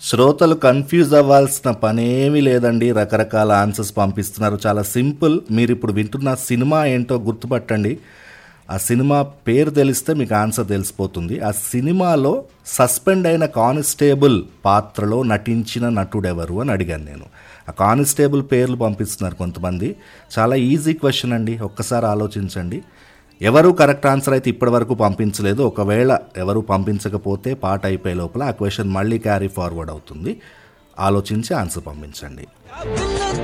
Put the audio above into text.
శ్రోతలు కన్ఫ్యూజ్ అవ్వాల్సిన పనేమీ లేదండి రకరకాల ఆన్సర్స్ పంపిస్తున్నారు చాలా సింపుల్ మీరు ఇప్పుడు వింటున్న సినిమా ఏంటో గుర్తుపట్టండి ఆ సినిమా పేరు తెలిస్తే మీకు ఆన్సర్ తెలిసిపోతుంది ఆ సినిమాలో సస్పెండ్ అయిన కానిస్టేబుల్ పాత్రలో నటించిన నటుడెవరు అని అడిగాను నేను ఆ కానిస్టేబుల్ పేర్లు పంపిస్తున్నారు కొంతమంది చాలా ఈజీ క్వశ్చన్ అండి ఒక్కసారి ఆలోచించండి ఎవరు కరెక్ట్ ఆన్సర్ అయితే ఇప్పటివరకు పంపించలేదు ఒకవేళ ఎవరు పంపించకపోతే పాట అయిపోయే లోపల ఆ క్వశ్చన్ మళ్ళీ క్యారీ ఫార్వర్డ్ అవుతుంది ఆలోచించి ఆన్సర్ పంపించండి విన్న